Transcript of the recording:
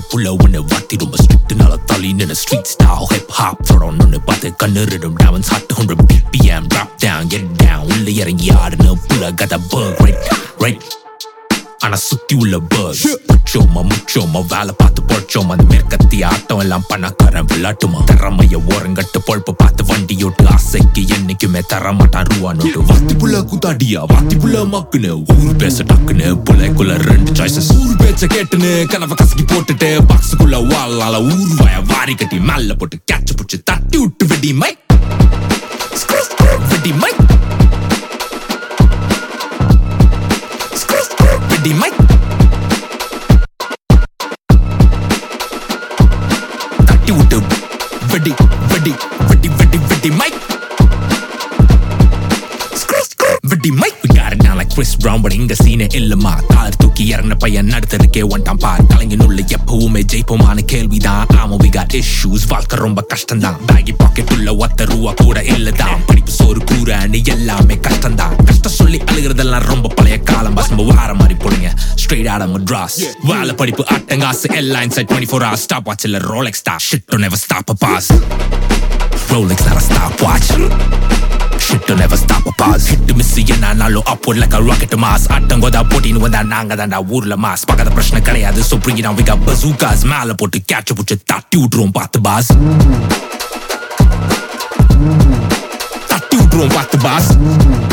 புள்ள ஒண்ணு வாத்தி ரொம்ப ஸ்ட்ரிக்ட்னால தள்ளி நின்று ஸ்ட்ரீட் ஸ்டைல் ஹிப் ஹாப் தொடரணும்னு பார்த்து கண்ணுறிடும் டாவன் சாட்டு கொண்டு BPM drop down get down உள்ள இறங்கி ஆடுன புள்ள கத பர்க் ரைட் ரைட் ஆனா சுத்தி உள்ள பர்ஸ் முச்சோமா முச்சோமா வேலை பார்த்து பொழைச்சோமா அந்த மேற்கத்தி ஆட்டம் எல்லாம் பண்ணக்காரன் விளாட்டுமா திறமைய ஓரங்கட்டு பொழப்பு பார்த்து வண்டியோட்டு ஆசைக்கு என்னைக்குமே தர மாட்டான் ரூவா நோட்டு வாத்தி புள்ள கூத்தாடியா வாத்தி புள்ள மக்குன்னு ஊர் பேச டக்குன்னு புள்ளைக்குள்ள ரெண்டு சாய்ஸஸ் ஊர் பேச்ச கேட்டுன்னு கனவை கசக்கி போட்டுட்டு பாக்ஸுக்குள்ள வாழால ஊர் வாய வாரி கட்டி மேல போட்டு கேட்ச புடிச்சு தட்டி விட்டு வெடி மை வெடி மை வெடி மை தட்டி விட்டு வெடி வெடி வெடி வெடி வெடி மை வெடி மை யாரு நான் like Chris Brown but இங்க சீனே இல்லமா கார் தூக்கி இறங்கின பையன் அடுத்ததுக்கே ஒன்றான் பார் கலைஞனுள்ள எப்பவுமே ஜெயிப்போமான கேள்விதான் ஆமா we got issues வாழ்க்கை ரொம்ப கஷ்டம்தான் பேகி பாக்கெட் உள்ள ஒத்த ரூபா கூட இல்லதான் படிப்பு சோறு கூறான்னு எல்லாமே கஷ்டம்தான் கஷ்டம் சொல்லி அழுகிறதெல்லாம் ரொம்ப பழைய காலம் பஸ் நம்ம வார மாதிரி போடுங்க straight out of Madras வேலை படிப்பு அட்டங்காசு எல்லாம் inside 24 hours stop watch இல்ல Rolex star shit don't ever stop a pass Rolex not a stopwatch Shit don't ever stop a pause Hit miss என்னாலும் upward like a rocket to Mars அட்டங்கோதா போட்டின்னு வந்தா நாங்க தான்டா ஊர்ல மாஸ் பக்கத்த பிரச்சனை கிடையாது so bring it on we got bazookas மேல போட்டு கேட்ச புடிச்சு தட்டி விட்டுருவோம் பார்த்து பாஸ் தட்டி விட்டுருவோம் பார்த்து பாஸ்